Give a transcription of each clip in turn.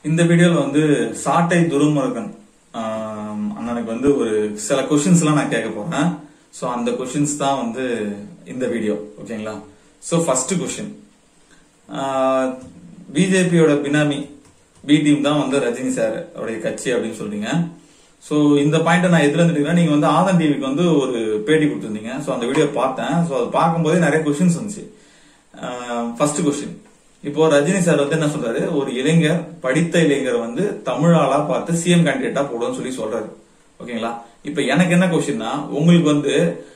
இந்த வீடியோல வந்து சாட்டை துருமுருகன் ஆம், அண்ணனுக்கு வந்து ஒரு சில கொஷின்ஸ் எல்லாம் நான் கேட்க போறேன் சோ அந்த கொஷின்ஸ் தான் வந்து இந்த வீடியோ ஓகேங்களா சோ ஃபர்ஸ்ட் கொஷின் பிஜேபியோட பினாமி பி டீம் தான் வந்து ரஜினி சார் அவருடைய கட்சி அப்படின்னு சொல்றீங்க சோ இந்த பாயிண்ட் நான் எதுல இருந்துட்டீங்கன்னா நீங்க வந்து ஆதன் டிவிக்கு வந்து ஒரு பேட்டி கொடுத்திருந்தீங்க சோ அந்த வீடியோ பார்த்தேன் சோ அது பார்க்கும்போதே நிறைய கொஸ்டின்ஸ் வந்துச்சு ஃபர்ஸ்ட் கொஸ்டின் இப்போ ரஜினி சார் வந்து என்ன சொல்றாரு ஒரு இளைஞர் படித்த இளைஞர் வந்து தமிழ் ஆளா பார்த்து சிஎம் கேண்டிடேட்டா போடுன்னு சொல்லி சொல்றாரு ஓகேங்களா இப்ப எனக்கு என்ன கொஸ்டின்னா உங்களுக்கு வந்து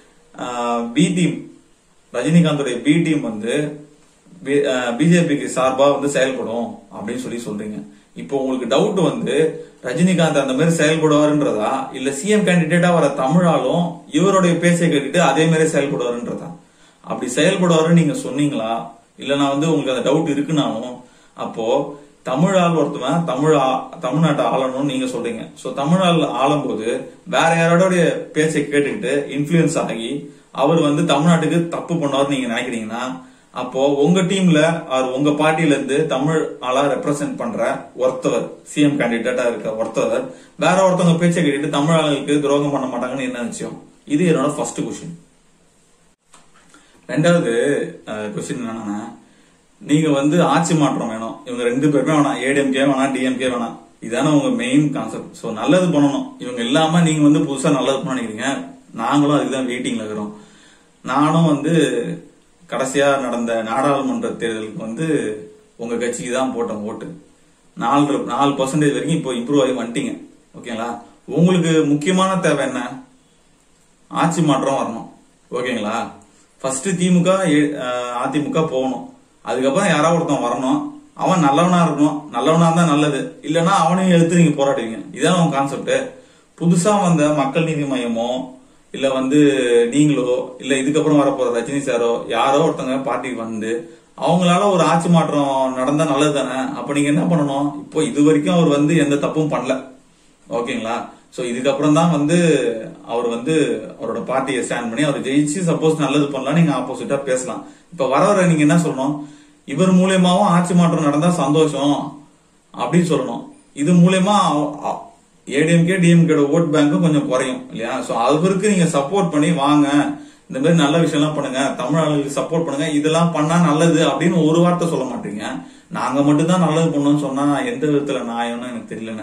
பி டீம் ரஜினிகாந்தோடைய பி டீம் வந்து பிஜேபிக்கு சார்பா வந்து செயல்படும் அப்படின்னு சொல்லி சொல்றீங்க இப்போ உங்களுக்கு டவுட் வந்து ரஜினிகாந்த் அந்த மாதிரி செயல்படுவாருன்றதா இல்ல சிஎம் கேண்டிடேட்டா வர தமிழாலும் இவருடைய பேச்சை கேட்டுட்டு அதே மாதிரி செயல்படுவாருன்றதா அப்படி செயல்படுவாருன்னு நீங்க சொன்னீங்களா இல்ல நான் வந்து உங்களுக்கு அந்த டவுட் இருக்குனாலும் அப்போ தமிழ் ஆள் ஒருத்தவன் தமிழ் ஆ- தமிழ்நாட்டை ஆளணும்னு நீங்க சொல்றீங்க சோ தமிழ் ஆள் ஆளும்போது வேற யாரோடைய பேச்சை கேட்டுக்கிட்டு இன்ஃபுளுயன்ஸ் ஆகி அவர் வந்து தமிழ்நாட்டுக்கு தப்பு பண்ணுவார்னு நீங்க நினைக்கிறீங்கன்னா அப்போ உங்க டீம்ல ஆர் உங்க பார்ட்டில இருந்து தமிழ் ஆளா ரெப்ரசென்ட் பண்ற ஒருத்தவர் சிஎம் கேண்டிடேட்டா இருக்க ஒருத்தவர் வேற ஒருத்தவங்க பேச்சை கேட்டுட்டு தமிழ் ஆளுங்களுக்கு துரோகம் பண்ண மாட்டாங்கன்னு என்ன நிச்சயம் இது என்னோட ஃபர்ஸ்ட் கொஸ்டின் ரெண்டாவது கொஸ்டின் என்னன்னா நீங்க வந்து ஆட்சி மாற்றம் வேணும் இவங்க ரெண்டு பேருமே வேணாம் ஏடிஎம்கே வேணாம் டிஎம்கே வேணாம் இதான உங்க மெயின் கான்செப்ட் சோ நல்லது பண்ணணும் இவங்க இல்லாம நீங்க வந்து புதுசா நல்லது பண்ண நினைக்கிறீங்க நாங்களும் அதுக்கு தான் வெயிட்டிங்ல இருக்கிறோம் நானும் வந்து கடைசியா நடந்த நாடாளுமன்ற தேர்தலுக்கு வந்து உங்க கட்சிக்கு தான் போட்டேன் ஓட்டு நாலு நாலு பர்சன்டேஜ் வரைக்கும் இப்போ இம்ப்ரூவ் ஆகி வந்துட்டீங்க ஓகேங்களா உங்களுக்கு முக்கியமான தேவை என்ன ஆட்சி மாற்றம் வரணும் ஓகேங்களா ஃபர்ஸ்ட் திமுக ஏ- அஹ் அதிமுக போகணும் அதுக்கப்புறம் யாராவது ஒருத்தன் வரணும் அவன் நல்லவனா இருக்கணும் நல்லவனா இருந்தா நல்லது இல்லனா அவனையும் எடுத்து நீங்க போராடுவீங்க இதான் உங்க கான்செப்ட் புதுசா வந்த மக்கள் நீதி மையமோ இல்ல வந்து நீங்களோ இல்ல இதுக்கப்புறம் வரப்போற ரஜினி சாரோ யாரோ ஒருத்தங்க பார்ட்டிக்கு வந்து அவங்களால ஒரு ஆட்சி மாற்றம் நடந்தா நல்லது தானே அப்ப நீங்க என்ன பண்ணணும் இப்போ இது வரைக்கும் அவர் வந்து எந்த தப்பும் பண்ணல ஓகேங்களா சோ இதுக்கப்புறம் தான் வந்து அவர் வந்து அவரோட பார்ட்டியை ஸ்டாண்ட் பண்ணி அவர் ஜெயிச்சு சப்போஸ் நல்லது பண்ணலாம் நீங்க ஆப்போசிட்டா பேசலாம் இப்ப வர வர நீங்க என்ன சொல்லணும் இவர் மூலியமாவும் ஆட்சி மாற்றம் நடந்தா சந்தோஷம் அப்படின்னு சொல்லணும் இது மூலியமா ஏடிஎம்கே டிஎம்கேட ஓட் பேங்க்கும் கொஞ்சம் குறையும் இல்லையா சோ அவருக்கு நீங்க சப்போர்ட் பண்ணி வாங்க இந்த மாதிரி நல்ல விஷயம்லாம் பண்ணுங்க தமிழ் ஆளுங்களுக்கு சப்போர்ட் பண்ணுங்க இதெல்லாம் பண்ணா நல்லது அப்படின்னு ஒரு வார்த்தை சொல்ல மாட்டீங்க நாங்க மட்டும் தான் நல்லது பண்ணோம்னு சொன்னா எந்த விதத்துல நியாயம்னு எனக்கு தெரியலண்ணே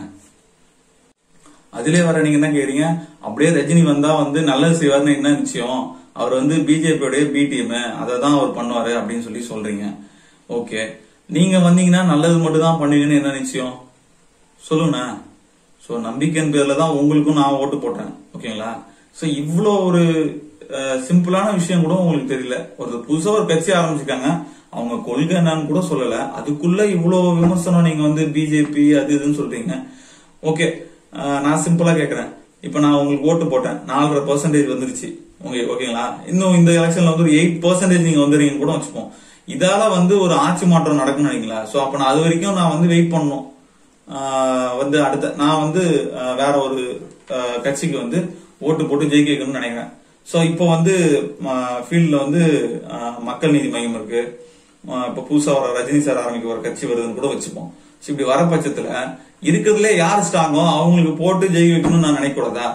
அதிலே வர நீங்க என்ன கேக்குறீங்க அப்படியே ரஜினி வந்தா வந்து நல்லது செய்வார்னு என்ன நிச்சயம் அவர் வந்து பிஜேபியோடைய பி டீம் அதை தான் அவர் பண்ணுவாரு அப்படின்னு சொல்லி சொல்றீங்க ஓகே நீங்க வந்தீங்கன்னா நல்லது மட்டும் தான் பண்ணுவீங்கன்னு என்ன நிச்சயம் சொல்லுண்ணா சோ நம்பிக்கையின் பேர்ல தான் உங்களுக்கும் நான் ஓட்டு போட்டேன் ஓகேங்களா சோ இவ்ளோ ஒரு அஹ், சிம்பிளான விஷயம் கூட உங்களுக்கு தெரியல ஒரு புதுசா ஒரு கட்சி ஆரம்பிச்சிருக்காங்க அவங்க கொள்கை என்னன்னு கூட சொல்லல அதுக்குள்ள இவ்வளவு விமர்சனம் நீங்க வந்து பிஜேபி அது இதுன்னு சொல்றீங்க ஓகே நான் சிம்பிளா கேக்குறேன் இப்ப நான் உங்களுக்கு ஓட்டு போட்டேன் நாலரை பர்சன்டேஜ் வந்துருச்சு ஓகே ஓகேங்களா இன்னும் இந்த எலெக்ஷன்ல வந்து ஒரு எயிட் பர்சன்டேஜ் நீங்க வந்துறீங்கன்னு கூட வச்சுப்போம் இதால வந்து ஒரு ஆட்சி மாற்றம் நடக்கும்னு நினைக்கிறீங்களா சோ அப்ப நான் அது வரைக்கும் நான் வந்து வெயிட் பண்ணணும் ஆஹ் வந்து அடுத்த நான் வந்து ஆஹ் வேற ஒரு ஆஹ் கட்சிக்கு வந்து ஓட்டு போட்டு ஜெயிக்க வைக்கணும்னு நினைக்கிறேன் சோ இப்போ வந்து ஃபீல்ட்ல வந்து ஆஹ் மக்கள் நீதி மையம் இருக்கு ஆஹ் இப்ப புதுசா ஒரு ரஜினி சார் ஆரம்பிக்க ஒரு கட்சி வருதுன்னு கூட வச்சுப்போம் சோ இப்படி வர பட்சத்துல இருக்கிறதுல யார் ஸ்ட்ராங்கோ அவங்களுக்கு போட்டு ஜெயிக்க வைக்கணும்னு நான் நினைக்கூடாதா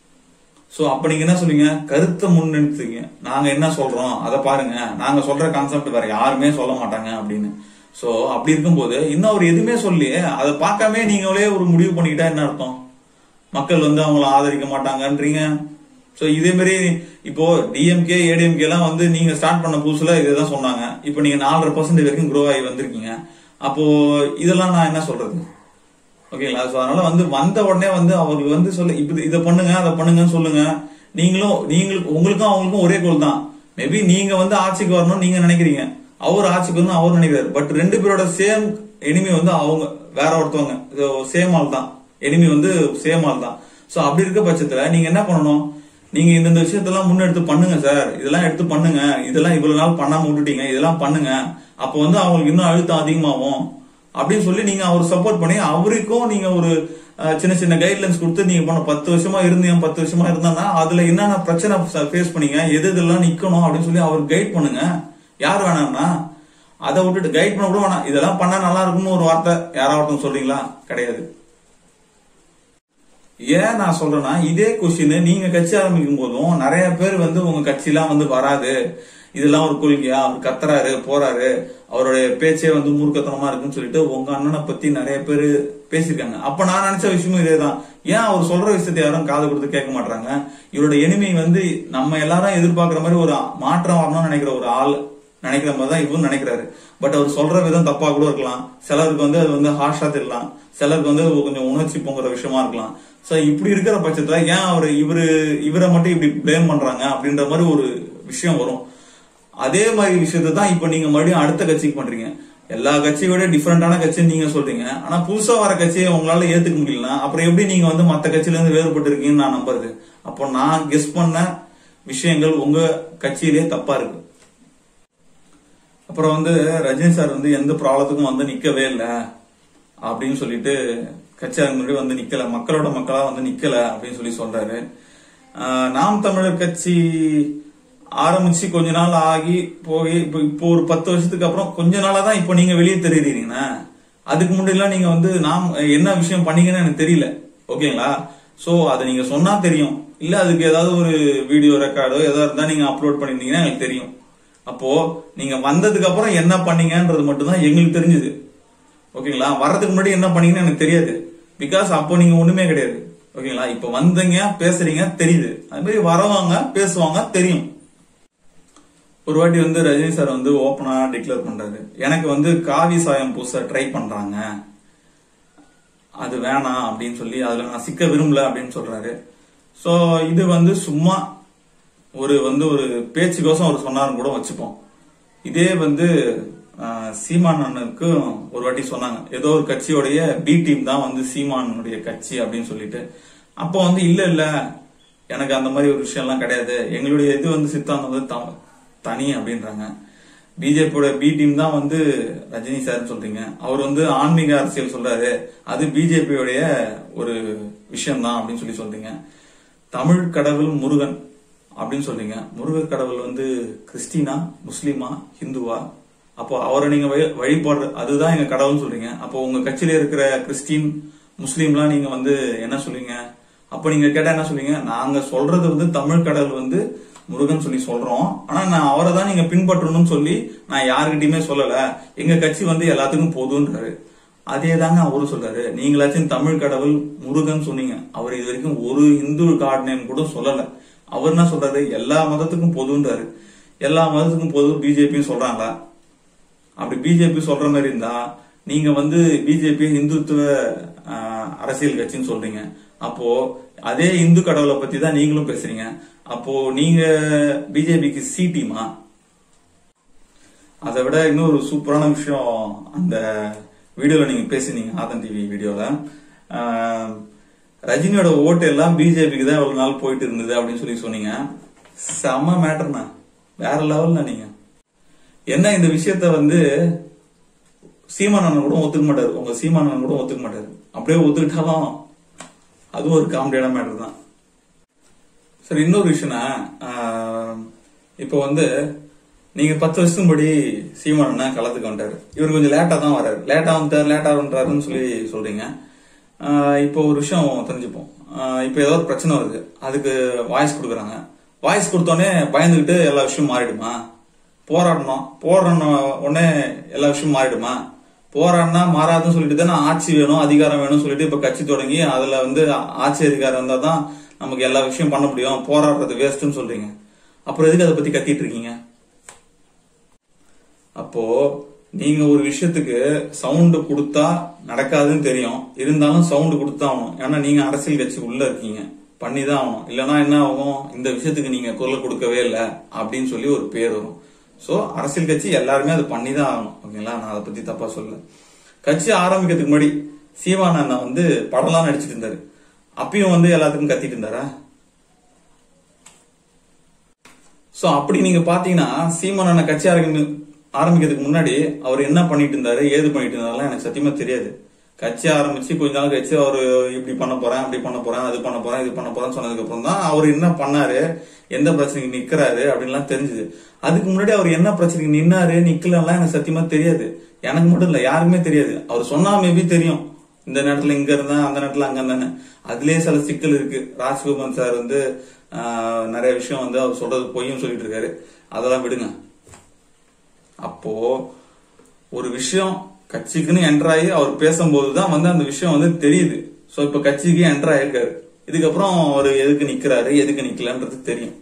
சோ அப்ப நீங்க என்ன சொல்லுவீங்க கருத்தை முன்னெடுத்துங்க நாங்க என்ன சொல்றோம் அதை பாருங்க நாங்க சொல்ற கான்செப்ட் வேற யாருமே சொல்ல மாட்டாங்க அப்படின்னு சோ அப்படி இருக்கும்போது இன்னும் அவர் எதுவுமே சொல்லியே அதை பார்க்காம நீங்களே ஒரு முடிவு பண்ணிக்கிட்டா என்ன அர்த்தம் மக்கள் வந்து அவங்கள ஆதரிக்க மாட்டாங்கன்றீங்க சோ இதே மாதிரி இப்போ டிஎம்கே ஏடிஎம்கே எல்லாம் வந்து நீங்க ஸ்டார்ட் பண்ண புதுசுல இதுதான் சொன்னாங்க இப்போ நீங்க நாலரை பர்சன்டேஜ் வரைக்கும் க்ரோ ஆகி வந்திருக்கீங்க அப்போ இதெல்லாம் நான் என்ன சொல்றது ஓகேங்களா சோ அதனால வந்து வந்த உடனே வந்து அவருக்கு வந்து சொல்ல இப்ப இதை பண்ணுங்க அதை பண்ணுங்கன்னு சொல்லுங்க நீங்களும் நீங்களுக்கு உங்களுக்கும் அவங்களுக்கும் ஒரே கோல் தான் மேபி நீங்க வந்து ஆட்சிக்கு வரணும்னு நீங்க நினைக்கிறீங்க அவர் ஆட்சிக்கு வரணும் அவர் நினைக்கிறாரு பட் ரெண்டு பேரோட சேம் எனிமி வந்து அவங்க வேற ஒருத்தவங்க சேம் ஆள் தான் எனிமி வந்து சேம் ஆள் தான் சோ அப்படி இருக்க பட்சத்துல நீங்க என்ன பண்ணணும் நீங்க இந்த இந்த விஷயத்தெல்லாம் முன்னெடுத்து பண்ணுங்க சார் இதெல்லாம் எடுத்து பண்ணுங்க இதெல்லாம் இவ்வளவு நாள் பண்ணாம விட்டுட்டீங்க இதெல்லாம் பண்ணுங்க அப்போ வந்து அவங்களுக்கு இன்னும் அழுத்தம் அதிகமாகும் அப்படின்னு சொல்லி நீங்க அவர் சப்போர்ட் பண்ணி அவருக்கும் நீங்க ஒரு அஹ், சின்ன சின்ன கைட்லைன்ஸ் கொடுத்து நீங்க பண்ண பத்து வருஷமா இருந்தீங்க பத்து வருஷமா இருந்தானா அதுல என்னென்ன பிரச்சனை ஃபேஸ் பண்ணீங்க எது இதெல்லாம் நிக்கணும் அப்படின்னு சொல்லி அவர் கைட் பண்ணுங்க யார் வேணாம்னா அதை விட்டுட்டு கைட் பண்ண கூட வேணாம் இதெல்லாம் பண்ணா நல்லா இருக்கும்னு ஒரு வார்த்தை யாராவது ஒருத்தவங்க சொல்றீங்களா கிடையாது ஏன் நான் சொல்றேன்னா இதே கொஸ்டின் நீங்க கட்சி ஆரம்பிக்கும் போதும் நிறைய பேர் வந்து உங்க கட்சியெல்லாம் வந்து வராது இதெல்லாம் ஒரு கொள்கையா அவர் கத்துறாரு போறாரு அவருடைய பேச்சே வந்து மூர்க்கத்தனமா இருக்குன்னு சொல்லிட்டு உங்க அண்ணனை பத்தி நிறைய பேர் பேசியிருக்காங்க அப்ப நான் நினைச்ச விஷயமும் இதேதான் ஏன் அவர் சொல்ற விஷயத்தை யாரும் காது கொடுத்து கேட்க மாட்டாங்க இவரோட எனிமை வந்து நம்ம எல்லாரும் எதிர்பார்க்கிற மாதிரி ஒரு மாற்றம் வரணும்னு நினைக்கிற ஒரு ஆள் நினைக்கிற மாதிரி தான் இவரும் நினைக்கிறாரு பட் அவர் சொல்ற விதம் தப்பா கூட இருக்கலாம் சிலருக்கு வந்து அது வந்து ஹார்ஷா தெரியலாம் சிலருக்கு வந்து அது கொஞ்சம் உணர்ச்சி பொங்குற விஷயமா இருக்கலாம் சோ இப்படி இருக்கிற பட்சத்துல ஏன் அவர் இவரு இவரை மட்டும் இப்படி பிளேம் பண்றாங்க அப்படின்ற மாதிரி ஒரு விஷயம் வரும் அதே மாதிரி விஷயத்தை தான் இப்ப நீங்க மறுபடியும் அடுத்த கட்சிக்கு பண்றீங்க எல்லா கட்சியை விட டிஃபரெண்டான கட்சின்னு நீங்க சொல்றீங்க ஆனா புதுசா வர கட்சியை உங்களால ஏத்துக்க முடியலன்னா அப்புறம் எப்படி நீங்க வந்து மத்த கட்சியில இருந்து வேறுபட்டு இருக்கீங்கன்னு நான் நம்புறது அப்போ நான் கெஸ் பண்ண விஷயங்கள் உங்க கட்சியிலே தப்பா இருக்கு அப்புறம் வந்து ரஜினி சார் வந்து எந்த ப்ராப்ளத்துக்கும் வந்து நிக்கவே இல்லை அப்படின்னு சொல்லிட்டு கட்சியாளர் முன்னாடி வந்து நிக்கல மக்களோட மக்களா வந்து நிக்கல அப்படின்னு சொல்லி சொல்றாரு ஆஹ் நாம் தமிழர் கட்சி ஆரம்பிச்சு கொஞ்ச நாள் ஆகி போய் இப்போ இப்போ ஒரு பத்து வருஷத்துக்கு அப்புறம் கொஞ்ச நாளா தான் இப்போ நீங்க வெளியே தெரியுறீங்கன்னா அதுக்கு முன்னாடிலாம் நீங்க வந்து நாம் என்ன விஷயம் பண்ணீங்கன்னு எனக்கு தெரியல ஓகேங்களா சோ அதை நீங்க சொன்னா தெரியும் இல்ல அதுக்கு ஏதாவது ஒரு வீடியோ ரெக்கார்டோ ஏதாவது இருந்தா நீங்க அப்லோட் பண்ணிருந்தீங்கன்னா எனக்கு தெரியும் அப்போ நீங்க வந்ததுக்கு அப்புறம் என்ன பண்ணீங்கன்றது மட்டும் தான் எங்களுக்கு தெரிஞ்சது ஓகேங்களா வர்றதுக்கு முன்னாடி என்ன பண்ணீங்கன்னு எனக்கு தெரியாது பிகாஸ் அப்போ நீங்க ஒண்ணுமே கிடையாது ஓகேங்களா இப்ப வந்தீங்க பேசுறீங்க தெரியுது அது மாதிரி வரவங்க பேசுவாங்க தெரியும் ஒரு வாட்டி வந்து ரஜினி சார் வந்து ஓப்பனா டிக்ளேர் பண்றாரு எனக்கு வந்து காவி சாயம் பூச ட்ரை பண்றாங்க அது வேணாம் அப்படின்னு சொல்லி அதுல நான் சிக்க விரும்பல அப்படின்னு சொல்றாரு சோ இது வந்து சும்மா ஒரு வந்து ஒரு பேச்சுக்கோசம் அவர் சொன்னாருன்னு கூட வச்சுப்போம் இதே வந்து ஆஹ், சீமான் அண்ணனுக்கு ஒரு வாட்டி சொன்னாங்க ஏதோ ஒரு கட்சியோடைய பி டீம் தான் வந்து சீமானுடைய கட்சி அப்படின்னு சொல்லிட்டு அப்போ வந்து இல்ல இல்ல எனக்கு அந்த மாதிரி ஒரு விஷயம் எல்லாம் கிடையாது எங்களுடைய இது வந்து சித்தாந்தம் வந்து த- தனி அப்படின்றாங்க பிஜேபியோட பி டீம் தான் வந்து ரஜினி சார்னு சொல்றீங்க அவர் வந்து ஆன்மீக அரசியல் சொல்றாரு அது பிஜேபியோடைய ஒரு விஷயம் தான் அப்படின்னு சொல்லி சொல்றீங்க தமிழ் கடவுள் முருகன் அப்படின்னு சொல்றீங்க முருகர் கடவுள் வந்து கிறிஸ்டினா முஸ்லீமா ஹிந்துவா அப்போ அவரை நீங்க வழி- வழிபாடுற அதுதான் எங்க கடவுள்னு சொல்றீங்க அப்போ உங்க கட்சியில இருக்கிற கிறிஸ்டின் முஸ்லீம்லாம் நீங்க வந்து என்ன சொல்றீங்க அப்ப நீங்க கேட்டா என்ன சொல்றீங்க நாங்க சொல்றது வந்து தமிழ் கடவுள் வந்து முருகன் சொல்லி சொல்றோம் ஆனா நான் அவரை தான் நீங்க பின்பற்றணும்னு சொல்லி நான் யாருக்கிட்டயுமே சொல்லல எங்க கட்சி வந்து எல்லாத்துக்கும் போதுன்றாரு அதே தாங்க அவரு சொல்றாரு நீங்களாச்சும் தமிழ் கடவுள் முருகன் சொன்னீங்க அவர் இது வரைக்கும் ஒரு இந்து காட் நேம் கூட சொல்லல அவர் என்ன சொல்றாரு எல்லா மதத்துக்கும் பொதுன்றாரு எல்லா மதத்துக்கும் பொது பிஜேபியும் சொல்றாங்களா அப்படி பிஜேபி சொல்ற மாதிரி இருந்தா நீங்க வந்து பிஜேபி இந்துத்துவ ஆஹ், அரசியல் கட்சின்னு சொல்றீங்க அப்போ அதே இந்து கடவுளை பத்தி தான் நீங்களும் பேசுறீங்க அப்போ நீங்க பிஜேபிக்கு சி டீமா அதை விட இன்னொரு சூப்பரான விஷயம் அந்த வீடியோல நீங்க பேசினீங்க ஆதன் டிவி வீடியோல ஆஹ், ரஜினியோட ஓட்டு எல்லாம் பிஜேபிக்கு தான் இவ்வளவு நாள் போயிட்டு இருந்தது அப்படின்னு சொல்லி சொன்னீங்க செம மேட்டர்னா வேற லெவல்ல நீங்க என்ன இந்த விஷயத்த வந்து சீமானன் கூட ஒத்துக்க மாட்டாரு உங்க சீமானன் கூட ஒத்துக்க மாட்டாரு அப்படியே ஒத்துக்கிட்டாலும் அது ஒரு காமெடியான மேட்டர் தான் சரி இன்னொரு விஷயம்னா ஆஹ், இப்போ வந்து நீங்க பத்து வருஷத்துக்கு முன்னாடி சீமானன் களத்துக்கு வந்துட்டாரு இவர் கொஞ்சம் லேட்டா தான் வராரு லேட்டா வந்துட்டாரு லேட்டா வந்துட்டாருன்னு சொல்லி சொல்றீங்க ஆஹ், இப்போ ஒரு விஷயம் தெரிஞ்சுப்போம் ஆஹ், இப்போ ஏதோ ஒரு பிரச்சனை வருது அதுக்கு வாய்ஸ் கொடுக்குறாங்க வாய்ஸ் கொடுத்தோடனே பயந்துகிட்டு எல்லா விஷயமும் மாறிடுமா போராடணும் போராடணும் உடனே எல்லா விஷயமும் மாறிடுமா போராடினா மாறாதுன்னு சொல்லிட்டு தானே ஆட்சி வேணும் அதிகாரம் வேணும்னு சொல்லிட்டு இப்ப கட்சி தொடங்கி அதுல வந்து ஆட்சி அதிகாரம் இருந்தா தான் நமக்கு எல்லா விஷயம் பண்ண முடியும் போராடுறது வேஸ்ட்னு சொல்றீங்க அப்புறம் எதுக்கு அதை பத்தி கத்திட்டு இருக்கீங்க அப்போ நீங்க ஒரு விஷயத்துக்கு சவுண்ட் கொடுத்தா நடக்காதுன்னு தெரியும் இருந்தாலும் சவுண்ட் கொடுத்தா ஆகணும் ஏன்னா நீங்க அரசியல் கட்சி உள்ள இருக்கீங்க பண்ணிதான் ஆகணும் இல்லைன்னா என்ன ஆகும் இந்த விஷயத்துக்கு நீங்க குரல் கொடுக்கவே இல்லை அப்படின்னு சொல்லி ஒரு பேர் வரும் சோ அரசியல் கட்சி எல்லாருமே அது பண்ணிதான் ஆகணும் ஓகேங்களா நான் அதை பத்தி தப்பா சொல்லல கட்சி ஆரம்பிக்கிறதுக்கு முன்னாடி சீமான் அண்ணா வந்து படம்லாம் நடிச்சிட்டு இருந்தாரு அப்பயும் வந்து எல்லாத்துக்கும் கத்திட்டு இருந்தாரா சோ அப்படி நீங்க பாத்தீங்கன்னா சீமான் அண்ணா கட்சி ஆரம்பி ஆரம்பிக்கிறதுக்கு முன்னாடி அவர் என்ன பண்ணிட்டு இருந்தாரு ஏது பண்ணிட்டு இருந்தாருலாம் எனக்கு சத்தியமா தெரியாது கட்சி ஆரம்பிச்சு கொஞ்ச நாள் கழிச்சு அவரு இப்படி பண்ண போறேன் அப்படி பண்ண போறேன் அது பண்ண போறேன் இது பண்ண போறேன்னு சொன்னதுக்கு அப்புறம் தான் அவர் என்ன பண்ணாரு எந்த பிரச்சனைக்கு நிக்கிறாரு அப்படின்லாம் தெரிஞ்சுது அதுக்கு முன்னாடி அவர் என்ன பிரச்சனைக்கு நின்னாரு நிக்கலாம் எனக்கு சத்தியமா தெரியாது எனக்கு மட்டும் இல்ல யாருக்குமே தெரியாது அவர் சொன்னா மேபி தெரியும் இந்த நேரத்துல இங்க இருந்தா அந்த நேரத்துல அங்க இருந்தானே அதுலயே சில சிக்கல் இருக்கு ராஜ்குமார் சார் வந்து ஆஹ், நிறைய விஷயம் வந்து அவர் சொல்றது பொய்யும் சொல்லிட்டு இருக்காரு அதெல்லாம் விடுங்க அப்போ ஒரு விஷயம் கட்சிக்குன்னு என்டர் ஆகி அவர் பேசும்போது தான் வந்து அந்த விஷயம் வந்து தெரியுது சோ இப்ப கட்சிக்கு என்டர் ஆயிருக்காரு இதுக்கப்புறம் அவர் எதுக்கு நிக்கிறாரு எதுக்கு நிக்கலன்றது தெரியும்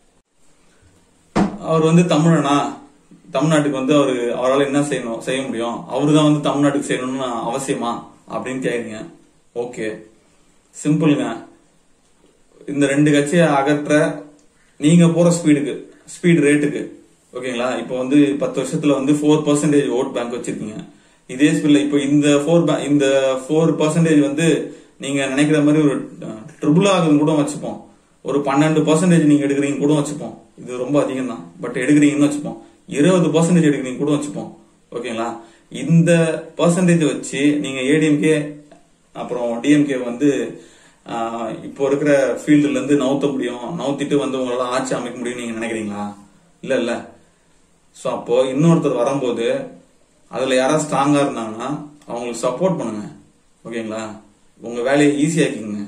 அவர் வந்து தமிழனா தமிழ்நாட்டுக்கு வந்து அவரு அவரால் என்ன செய்யணும் செய்ய முடியும் அவரு தான் வந்து தமிழ்நாட்டுக்கு செய்யணும்னு அவசியமா அப்படின்னு கேக்குறீங்க ஓகே சிம்பிளுங்க இந்த ரெண்டு கட்சியை அகற்ற நீங்க போற ஸ்பீடுக்கு ஸ்பீட் ரேட்டுக்கு ஓகேங்களா இப்போ வந்து பத்து வருஷத்துல வந்து ஃபோர் பர்சன்டேஜ் ஓட் பேங்க் வச்சிருக்கீங்க இதே ஸ்பீட்ல இப்போ இந்த ஃபோர் இந்த ஃபோர் பர்சன்டேஜ் வந்து நீங்க நினைக்கிற மாதிரி ஒரு ட்ரிபிள் ஆகுதுன்னு கூட வச்சுப்போம் ஒரு பன்னெண்டு பர்சன்டேஜ் நீங்க எடுக்கிறீங்க கூட வச்சுப்போம் இது ரொம்ப அதிகம் தான் பட் எடுக்கிறீங்கன்னு வச்சுப்போம் இருபது பர்சன்டேஜ் எடுக்கிறீங்க கூட வச்சுப்போம் ஓகேங்களா இந்த பர்சன்டேஜ் வச்சு நீங்க ஏடிஎம்கே அப்புறம் டிஎம்கே வந்து ஆஹ், இப்போ இருக்கிற ஃபீல்டுல இருந்து நவுத்த முடியும் நவுத்திட்டு வந்து உங்களால ஆட்சி அமைக்க முடியும் நீங்க நினைக்கிறீங்களா இல்ல இல்ல சோ அப்போ இன்னொருத்தர் வரும்போது அதுல யாராவது ஸ்ட்ராங்கா இருந்தாங்கன்னா அவங்களுக்கு சப்போர்ட் பண்ணுங்க ஓகேங்களா உங்க வேலையை ஈஸியாக்கிங்க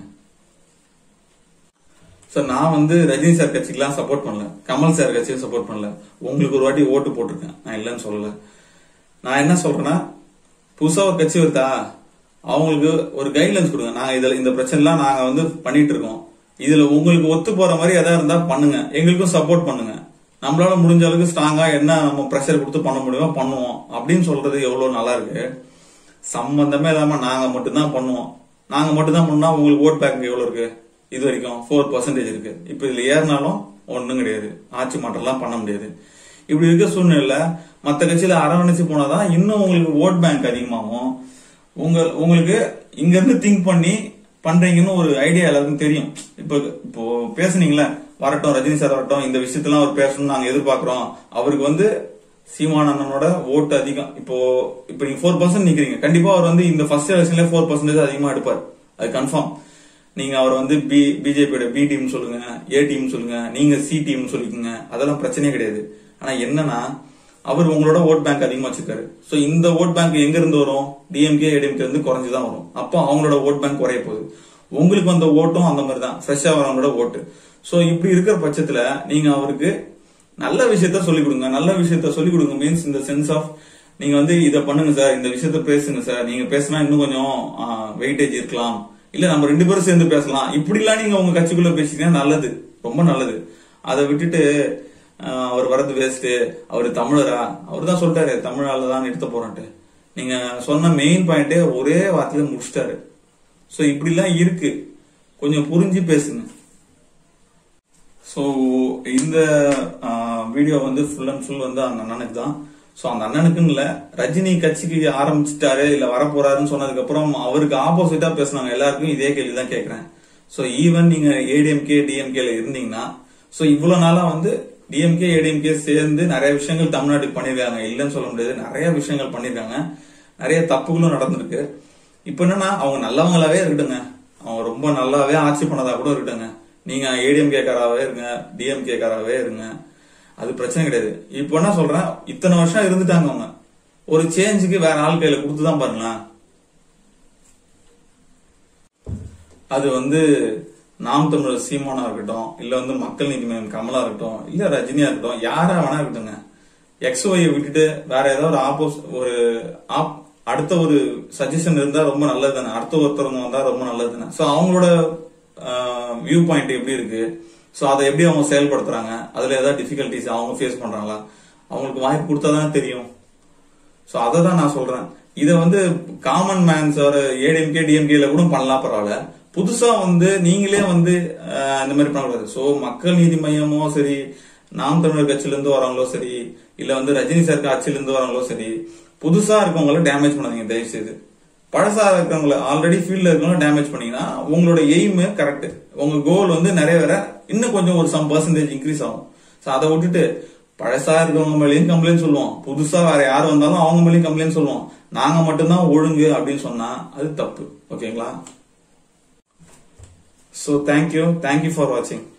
சார் நான் வந்து ரஜினி சார் கட்சிக்கெல்லாம் சப்போர்ட் பண்ணல கமல் சார் கட்சிக்கு சப்போர்ட் பண்ணல உங்களுக்கு ஒரு வாட்டி ஓட்டு போட்டிருக்கேன் நான் இல்லைன்னு சொல்லல நான் என்ன சொல்றேன்னா புதுசா ஒரு கட்சி வருதா அவங்களுக்கு ஒரு கைட்லைன்ஸ் கொடுங்க நாங்க இதுல இந்த பிரச்சனைலாம் நாங்க வந்து பண்ணிட்டு இருக்கோம் இதுல உங்களுக்கு ஒத்து போற மாதிரி எதா இருந்தா பண்ணுங்க எங்களுக்கும் சப்போர்ட் பண்ணுங்க நம்மளால முடிஞ்ச அளவுக்கு ஸ்ட்ராங்கா என்ன நம்ம ப்ரெஷர் கொடுத்து பண்ண முடியுமோ பண்ணுவோம் அப்படின்னு சொல்றது எவ்வளவு நல்லா இருக்கு சம்பந்தமே இல்லாம நாங்க மட்டும்தான் பண்ணுவோம் நாங்க மட்டும்தான் பண்ணா உங்களுக்கு ஓட் பேங்க் எவ்வளவு இருக்கு இது வரைக்கும் ஃபோர் பர்சன்டேஜ் இருக்கு இப்ப இதுல ஏறினாலும் ஒண்ணும் கிடையாது ஆட்சி மாற்றம்லாம் பண்ண முடியாது இப்படி இருக்க சூழ்நிலையில மத்த கட்சியில அரவணைச்சு போனாதான் இன்னும் உங்களுக்கு ஓட் பேங்க் அதிகமாகும் உங்க உங்களுக்கு இங்க இருந்து திங்க் பண்ணி பண்றீங்கன்னு ஒரு ஐடியா எல்லாருக்கும் தெரியும் இப்போ இப்போ பேசுனீங்களே வரட்டும் ரஜினி சார் வரட்டும் இந்த விஷயத்தெல்லாம் அவர் பேசணும்னு நாங்க எதிர்பார்க்கிறோம் அவருக்கு வந்து சீமான் அண்ணனோட ஓட்டு அதிகம் இப்போ இப்போ நீங்க ஃபோர் பர்சன்ட் நிக்கிறீங்க கண்டிப்பா அவர் வந்து இந்த ஃபர்ஸ்ட் எலெக்ஷன்ல ஃபோர் பர்சன்டேஜ் அதிகமா எடுப்பார் அது கன்ஃபார்ம் நீங்க அவர் வந்து பி பிஜேபியோட பி டீம் சொல்லுங்க ஏ டீம் சொல்லுங்க நீங்க சி டீம் சொல்லிக்கோங்க அதெல்லாம் பிரச்சனையே கிடையாது ஆனா என்னன்னா அவர் உங்களோட ஓட் பேங்க் அதிகமா வச்சிருக்காரு சோ இந்த ஓட் பேங்க் எங்க இருந்து வரும் டிஎம்கே ஏடிஎம்கே இருந்து குறைஞ்சுதான் வரும் அப்போ அவங்களோட ஓட் பேங்க் குறைய போகுது உங்களுக்கு வந்த ஓட்டும் அந்த மாதிரி தான் ஃப்ரெஷ்ஷா வரவங்களோட ஓட்டு சோ இப்படி இருக்கிற பட்சத்துல நீங்க அவருக்கு நல்ல விஷயத்த சொல்லிக் கொடுங்க நல்ல விஷயத்த சொல்லிக் கொடுங்க மீன்ஸ் இந்த சென்ஸ் ஆஃப் நீங்க வந்து இத பண்ணுங்க சார் இந்த விஷயத்த பேசுங்க சார் நீங்க பேசினா இன்னும் கொஞ்சம் வெயிட்டேஜ் இருக்கலாம் இல்ல நம்ம ரெண்டு பேரும் சேர்ந்து பேசலாம் இப்படிலாம் நீங்க உங்க கட்சிக்குள்ள பேசிட்டீங்கன்னா நல்லது ரொம்ப நல்லது அதை விட்டுட்டு ஆஹ், அவர் வரது வேஸ்ட் அவர் தமிழரா அவர் தான் சொல்லிட்டாரு தமிழால தான் நிறுத்த போறேன்ட்டு நீங்க சொன்ன மெயின் பாயிண்டே ஒரே வார்த்தையில முடிச்சிட்டாரு சோ இப்படிலாம் இருக்கு கொஞ்சம் புரிஞ்சு பேசுங்க ஸோ இந்த வீடியோ வந்து ஃபுல் அண்ட் ஃபுல் வந்து அந்த அண்ணனுக்கு தான் ஸோ அந்த அண்ணனுக்குன்னு இல்ல ரஜினி கட்சிக்கு ஆரம்பிச்சிட்டாரு இல்ல வரப்போறாருன்னு சொன்னதுக்கு அப்புறம் அவருக்கு ஆப்போசிட்டா பேசுனாங்க எல்லாருக்கும் இதே கேள்வி தான் கேட்கறேன் ஸோ ஈவன் நீங்க ஏடிஎம்கே டிஎம்கேல இருந்தீங்கன்னா ஸோ இவ்வளவு நாளா வந்து டிஎம்கே ஏடிஎம்கே சேர்ந்து நிறைய விஷயங்கள் தமிழ்நாட்டுக்கு பண்ணிருக்காங்க இல்லைன்னு சொல்ல முடியாது நிறைய விஷயங்கள் பண்ணிருக்காங்க நிறைய தப்புகளும் நடந்திருக்கு இப்போ என்னன்னா அவங்க நல்லவங்களாவே இருக்கட்டுங்க அவங்க ரொம்ப நல்லாவே ஆட்சி பண்ணதா கூட இருக்கட்டுங்க நீங்க ஏடிஎம் கேக்காராவே இருங்க டிஎம் கேக்காராவே இருங்க அது பிரச்சனை கிடையாது இப்போ என்ன சொல்றேன் இத்தனை வருஷம் இருந்துட்டாங்க அவங்க ஒரு சேஞ்சுக்கு வேற ஆள் கையில கொடுத்துதான் பாருங்களேன் அது வந்து நாம் தமிழர் சீமானா இருக்கட்டும் இல்ல வந்து மக்கள் நீதி மய்யம் கமலா இருக்கட்டும் இல்ல ரஜினியா இருக்கட்டும் யாரா வேணா இருக்கட்டுங்க எக்ஸ் ஒய்யை விட்டுட்டு வேற ஏதாவது ஒரு ஆப்போஸ் ஒரு ஆப் அடுத்த ஒரு சஜஷன் இருந்தா ரொம்ப நல்லது தானே அடுத்த ஒருத்தவங்க வந்தா ரொம்ப நல்லது தானே ஸோ அவங்களோட வியூ பாயிண்ட் எப்படி இருக்கு ஸோ அதை எப்படி அவங்க செயல்படுத்துறாங்க அதுல ஏதாவது டிஃபிகல்டிஸ் அவங்க ஃபேஸ் பண்றாங்களா அவங்களுக்கு வாய்ப்பு கொடுத்தாதான் தெரியும் சோ அதை தான் நான் சொல்றேன் இத வந்து காமன் மேன்ஸ் ஒரு ஏடிஎம்கே டிஎம்கேல கூட பண்ணலாம் பரவாயில்ல புதுசா வந்து நீங்களே வந்து அஹ், இந்த மாதிரி பண்ணக்கூடாது சோ மக்கள் நீதி மையமோ சரி நாம் தமிழர் கட்சியில இருந்து வரவங்களோ சரி இல்ல வந்து ரஜினி சார் கட்சியில இருந்து வரவங்களோ சரி புதுசா இருக்கவங்கள டேமேஜ் பண்ணாதீங்க தயவு செய்து பழசா இருக்கவங்கள ஆல்ரெடி ஃபீல்ட்ல இருக்கவங்கள டேமேஜ் பண்ணீங்கன்னா உங்களோட எய்ம் கரெக்ட் உங்க கோல் வந்து நிறைய வேற இன்னும் கொஞ்சம் ஒரு சம் பர்சன்டேஜ் இன்க்ரீஸ் ஆகும் சோ அதை விட்டுட்டு பழசா இருக்கவங்க மேலேயும் கம்ப்ளைண்ட் சொல்லுவோம் புதுசா வேற யார் வந்தாலும் அவங்க மேலேயும் கம்ப்ளைண்ட் சொல்லுவோம் நாங்க மட்டும்தான் ஒழுங்கு அப்படின்னு சொன்னா அது தப்பு ஓகேங்களா ஸோ தேங்க்யூ தேங்க்யூ ஃபார் வாட்சிங்